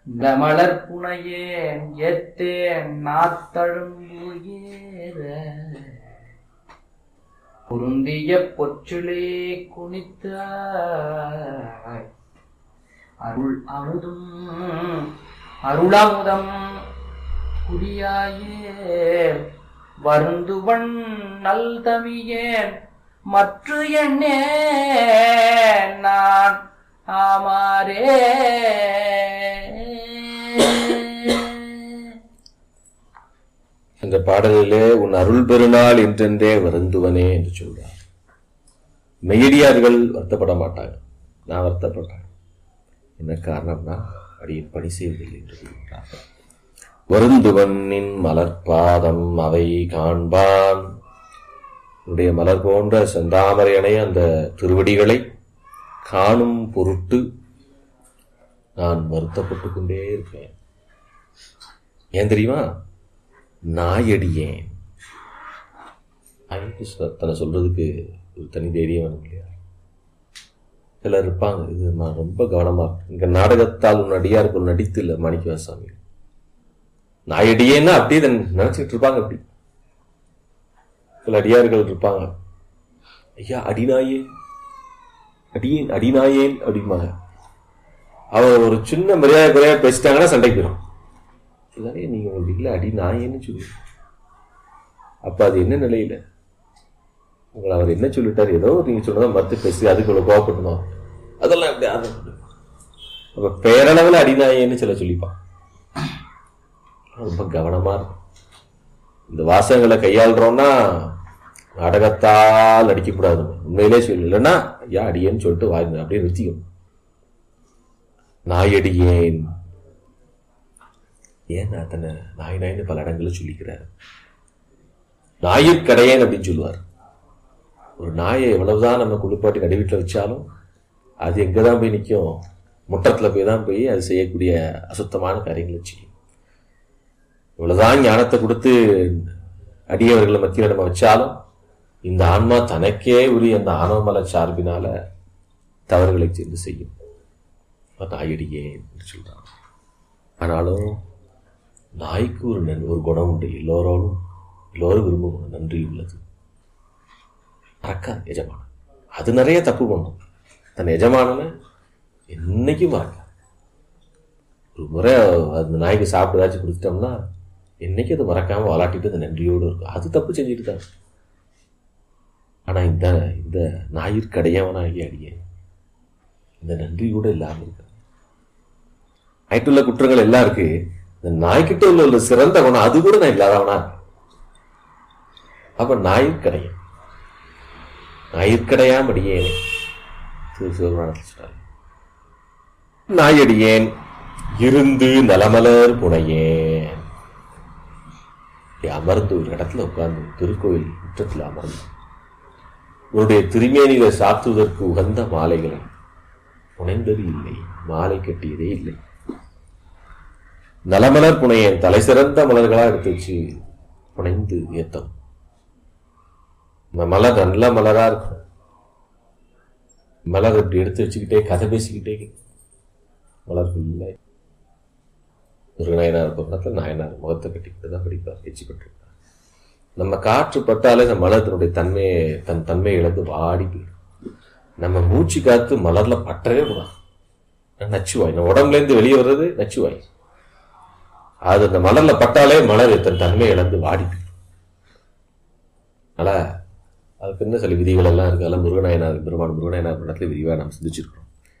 இந்த மலர் புனையேன் ஏத்தேன் நாத்தழும்பு ஏற பொருந்திய பொற்றிலே குனித்தாய் அருள் அமுதும் அருளமுதம் குடியாயே வருந்துவன் நல் தமியேன் மற்ற எண்ணே நான் ஆமாரே அந்த பாடலிலே உன் அருள் பெருநாள் என்றென்றே வருந்துவனே என்று சொல்றார் மெய்யடியார்கள் வருத்தப்பட மாட்டாங்க நான் வருத்தப்படுறேன் என்ன காரணம்னா அடியின் பணி செய்வதில்லை என்று சொல்கிறார் வருந்துவனின் மலர்பாதம் அவை காண்பான் உன்னுடைய மலர் போன்ற செந்தாமரையனை அந்த திருவடிகளை காணும் பொருட்டு நான் வருத்தப்பட்டு கொண்டே இருப்பேன் ஏன் தெரியுமா நாயடியேன் அதுக்கு சொ- தன்னை சொல்றதுக்கு ஒரு தனி தைரியம் வேணும் இல்லையா சிலர் இருப்பாங்க இது நான் ரொம்ப கவனமா இருக்கு. இங்க நாடகத்தால் உன் அடியாருக்கு ஒரு நடித்து இல்லை மாணிக்கவாசாமி நாயடியேன்னா அப்படியே இதை நினைச்சிட்டு இருப்பாங்க அப்படி சில அடியார்கள் இருப்பாங்க ஐயா அடிநாயே அடியேன் அடிநாயேன் அப்படிம்பாங்க அவர் ஒரு சின்ன மரியாதை குறையா பேசிட்டாங்கன்னா சண்டைக்கு போயிடும் இதானே நீங்க உங்களுக்கு இல்லை அடி நாயேன்னு சொல்லுவீங்க அப்ப அது என்ன நிலையில உங்களை அவர் என்ன சொல்லிட்டார் ஏதோ நீங்க சொன்னதை மறுத்து பேசி அதுக்குள்ள கோவப்படணும் அதெல்லாம் எப்படி அது அப்ப பேரளவில் அடிநாயேன்னு சில சொல்லிப்பான் ரொம்ப கவனமா இருக்கும் இந்த வாசகங்களை கையாளுறோம்னா நாடகத்தால் அடிக்கக்கூடாது உண்மையிலே சொல்லு இல்லைன்னா ஐயா அடியேன்னு சொல்லிட்டு வாங்க அப்படியே நிறுத்திக்கணும் நாயடியேன் ஏன் நான் தன்னை நாய் நாய்னு பல இடங்களில் சொல்லிக்கிறார் நாயிற்கடையேன் அப்படின்னு சொல்லுவார் ஒரு நாயை எவ்வளவுதான் நம்ம குளிப்பாட்டி நடுவீட்டில் வச்சாலும் அது எங்கே தான் போய் நிற்கும் முட்டத்தில் போய் தான் போய் அது செய்யக்கூடிய அசுத்தமான காரியங்களை செய்யும் இவ்வளவுதான் ஞானத்தை கொடுத்து அடியவர்களை மத்தியில் நம்ம வச்சாலும் இந்த ஆன்மா தனக்கே உரிய அந்த ஆணவமல சார்பினால தவறுகளை சேர்ந்து செய்யும் அப்ப நாயடியே என்று சொல்றான் ஆனாலும் நாய்க்கு ஒரு நன் ஒரு குணம் உண்டு எல்லோரோடும் எல்லோரும் விரும்பும் குணம் நன்றி உள்ளது மறக்காது எஜமானன் அது நிறைய தப்பு பண்ணும் தன் எஜமானனை என்னைக்கும் மறக்காது ஒரு முறை அந்த நாய்க்கு சாப்பிட்டு ஏதாச்சும் கொடுத்துட்டோம்னா என்னைக்கு அது மறக்காம விளாட்டிட்டு அது நன்றியோடு இருக்கும் அது தப்பு செஞ்சுட்டு தான் ஆனா இந்த இந்த ஞாயிற்கடையவனாகி அடியே இந்த நன்றி கூட இல்லாம இருக்கு ஆயிட்டுள்ள குற்றங்கள் எல்லாம் இருக்கு இந்த நாய்க்கிட்ட உள்ள ஒரு சிறந்த குணம் அது கூட நான் இல்லாதவனா இருக்கேன் அப்ப ஞாயிற்கடையன் ஞாயிற்கடையாம் அடியேனே திரு சிவபுராணத்தில் சொன்னார் நாயடியேன் இருந்து நலமலர் புனையேன் இப்படி அமர்ந்து ஒரு இடத்துல உட்கார்ந்து திருக்கோயில் முற்றத்தில் அமர்ந்து உன்னுடைய திருமேனிகளை சாத்துவதற்கு உகந்த மாலைகளை புனைந்தது இல்லை மாலை கட்டியதே இல்லை நலமலர் புனையேன் தலை சிறந்த மலர்களா எடுத்து வச்சு புனைந்து ஏத்தம் இந்த மலர் நல்ல மலரா இருக்கும் மலர் இப்படி எடுத்து வச்சுக்கிட்டே கதை பேசிக்கிட்டே மலர் ஃபுல்லா முருகநாயனார் பக்கத்தில் நாயனார் முகத்தை கட்டிக்கிட்டு தான் படிப்பார் எச்சி பட்டிருப்பார் நம்ம காற்று பட்டாலே அந்த மலர் தன்னுடைய தன்மையை தன் தன்மையை இழந்து வாடி போயிடும் நம்ம மூச்சு காத்து மலர்ல பற்றவே கூடாது நச்சுவாய் நம்ம உடம்புல இருந்து வெளியே வர்றது நச்சுவாய் அது அந்த மலர்ல பட்டாலே மலர் தன் தன்மையை இழந்து வாடி போயிடும் அதனால அதுக்கு என்ன சில விதிகள் எல்லாம் இருக்கு அதெல்லாம் முருகநாயனார் பெருமான் முருகநாயனார் இடத்துல விரிவாக நாம் சிந்திச்சிருக்கிறோம்